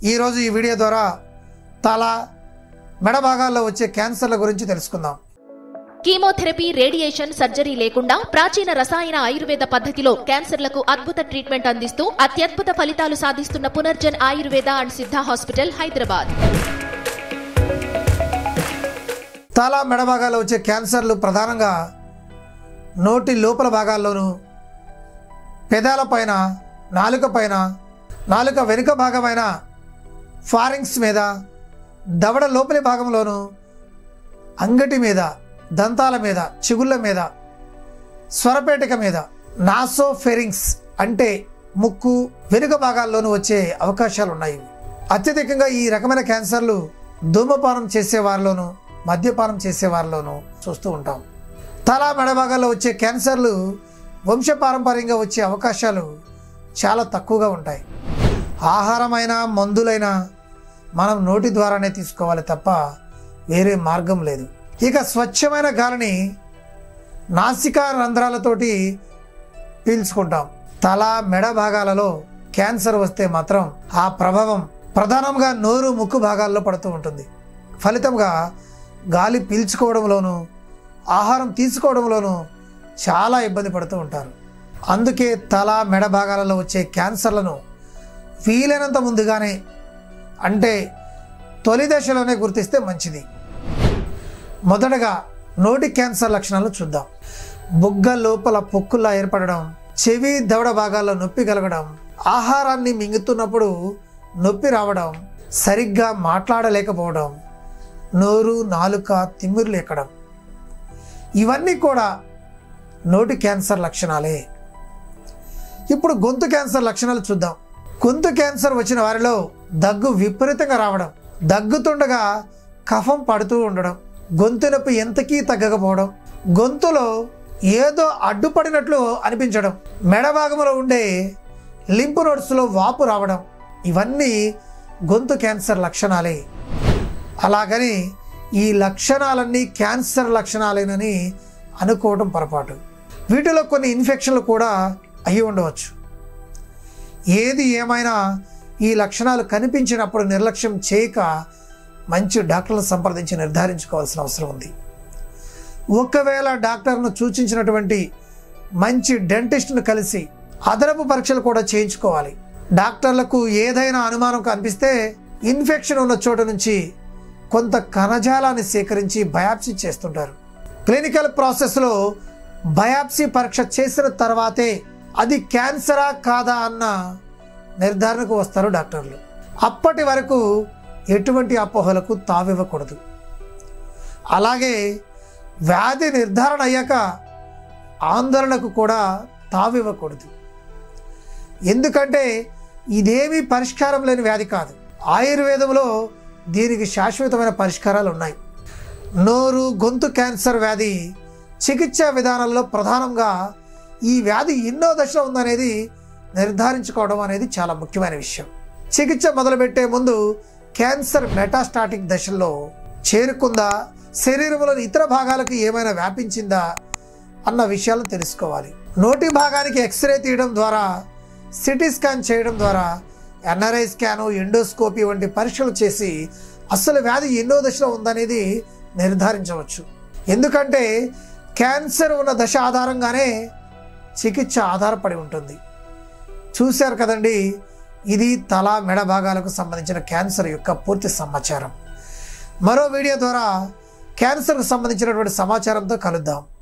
ఈరోజు ఈ వీడియో ద్వారా తల మెడ భాగాల్లో వచ్చే క్యాన్సర్ల గురించి తెలుసుకుందాం కీమోథెరపీ రేడియేషన్ సర్జరీ లేకుండా ప్రాచీన రసాయన ఆయుర్వేద పద్ధతిలో క్యాన్సర్లకు అద్భుత ట్రీట్మెంట్ అందిస్తూ అత్యద్భుత ఫలితాలు సాధిస్తున్న పునర్జన్ ఆయుర్వేద అండ్ సిద్ధ హాస్పిటల్ హైదరాబాద్ తల మెడ భాగాల్లో వచ్చే క్యాన్సర్లు ప్రధానంగా నోటి లోపల భాగాల్లోనూ పెదాల పైన నాలుక పైన నాలుక వెనుక భాగమైన ఫారింగ్స్ మీద దవడ లోపలి భాగంలోనూ అంగటి మీద దంతాల మీద చిగుళ్ళ మీద స్వరపేటిక మీద నాసోఫెరింగ్స్ అంటే ముక్కు వెనుక భాగాల్లోనూ వచ్చే అవకాశాలు ఉన్నాయి అత్యధికంగా ఈ రకమైన క్యాన్సర్లు ధూమపానం చేసే వారిలోనూ మద్యపానం చేసే వారిలోనూ చూస్తూ ఉంటాం తల మెడ భాగాల్లో వచ్చే క్యాన్సర్లు వంశపారంపర్యంగా వచ్చే అవకాశాలు చాలా తక్కువగా ఉంటాయి ఆహారమైనా మందులైనా మనం నోటి ద్వారానే తీసుకోవాలి తప్ప వేరే మార్గం లేదు ఇక స్వచ్ఛమైన గాలిని నాసికా రంధ్రాలతోటి పీల్చుకుంటాం తల మెడ భాగాలలో క్యాన్సర్ వస్తే మాత్రం ఆ ప్రభావం ప్రధానంగా నోరు ముక్కు భాగాల్లో పడుతూ ఉంటుంది ఫలితంగా గాలి పీల్చుకోవడంలోనూ ఆహారం తీసుకోవడంలోనూ చాలా ఇబ్బంది పడుతూ ఉంటారు అందుకే తల మెడ భాగాలలో వచ్చే క్యాన్సర్లను వీలైనంత ముందుగానే అంటే తొలి దశలోనే గుర్తిస్తే మంచిది మొదటగా నోటి క్యాన్సర్ లక్షణాలు చూద్దాం బుగ్గ లోపల పొక్కుల్లా ఏర్పడడం చెవి దవడ భాగాల్లో నొప్పి కలగడం ఆహారాన్ని మింగుతున్నప్పుడు నొప్పి రావడం సరిగ్గా మాట్లాడలేకపోవడం నోరు నాలుక తిమ్మిర్లు ఎక్కడం ఇవన్నీ కూడా నోటి క్యాన్సర్ లక్షణాలే ఇప్పుడు గొంతు క్యాన్సర్ లక్షణాలు చూద్దాం గొంతు క్యాన్సర్ వచ్చిన వారిలో దగ్గు విపరీతంగా రావడం దగ్గుతుండగా కఫం పడుతూ ఉండడం గొంతు నొప్పి ఎంతకీ తగ్గకపోవడం గొంతులో ఏదో అడ్డుపడినట్లు అనిపించడం మెడ భాగంలో ఉండే లింపు నోట్స్లో వాపు రావడం ఇవన్నీ గొంతు క్యాన్సర్ లక్షణాలే అలాగని ఈ లక్షణాలన్నీ క్యాన్సర్ లక్షణాలేనని అనుకోవడం పొరపాటు వీటిలో కొన్ని ఇన్ఫెక్షన్లు కూడా అయి ఉండవచ్చు ఏది ఏమైనా ఈ లక్షణాలు కనిపించినప్పుడు నిర్లక్ష్యం చేయక మంచి డాక్టర్లను సంప్రదించి నిర్ధారించుకోవాల్సిన అవసరం ఉంది ఒకవేళ డాక్టర్ను సూచించినటువంటి మంచి డెంటిస్ట్ను కలిసి అదనపు పరీక్షలు కూడా చేయించుకోవాలి డాక్టర్లకు ఏదైనా అనుమానం కనిపిస్తే ఇన్ఫెక్షన్ ఉన్న చోట నుంచి కొంత కణజాలాన్ని సేకరించి బయాప్సీ చేస్తుంటారు క్లినికల్ ప్రాసెస్లో బయాప్సీ పరీక్ష చేసిన తర్వాతే అది క్యాన్సరా కాదా అన్న నిర్ధారణకు వస్తారు డాక్టర్లు అప్పటి వరకు ఎటువంటి అపోహలకు తావివ్వకూడదు అలాగే వ్యాధి నిర్ధారణ అయ్యాక ఆందోళనకు కూడా తావివ్వకూడదు ఎందుకంటే ఇదేమీ పరిష్కారం లేని వ్యాధి కాదు ఆయుర్వేదంలో దీనికి శాశ్వతమైన పరిష్కారాలు ఉన్నాయి నోరు గొంతు క్యాన్సర్ వ్యాధి చికిత్సా విధానాల్లో ప్రధానంగా ఈ వ్యాధి ఎన్నో దశలో ఉందనేది నిర్ధారించుకోవడం అనేది చాలా ముఖ్యమైన విషయం చికిత్స మొదలుపెట్టే ముందు క్యాన్సర్ మెటాస్టాటిక్ దశల్లో చేరుకుందా శరీరంలోని ఇతర భాగాలకు ఏమైనా వ్యాపించిందా అన్న విషయాలను తెలుసుకోవాలి నోటి భాగానికి ఎక్స్రే తీయడం ద్వారా సిటీ స్కాన్ చేయడం ద్వారా ఎన్ఆర్ఐ స్కాను ఎండోస్కోపీ వంటి పరీక్షలు చేసి అసలు వ్యాధి ఎన్నో దశలో ఉందనేది నిర్ధారించవచ్చు ఎందుకంటే క్యాన్సర్ ఉన్న దశ ఆధారంగానే చికిత్స ఆధారపడి ఉంటుంది చూశారు కదండి ఇది తల మెడ భాగాలకు సంబంధించిన క్యాన్సర్ యొక్క పూర్తి సమాచారం మరో వీడియో ద్వారా క్యాన్సర్కు సంబంధించినటువంటి సమాచారంతో కలుద్దాం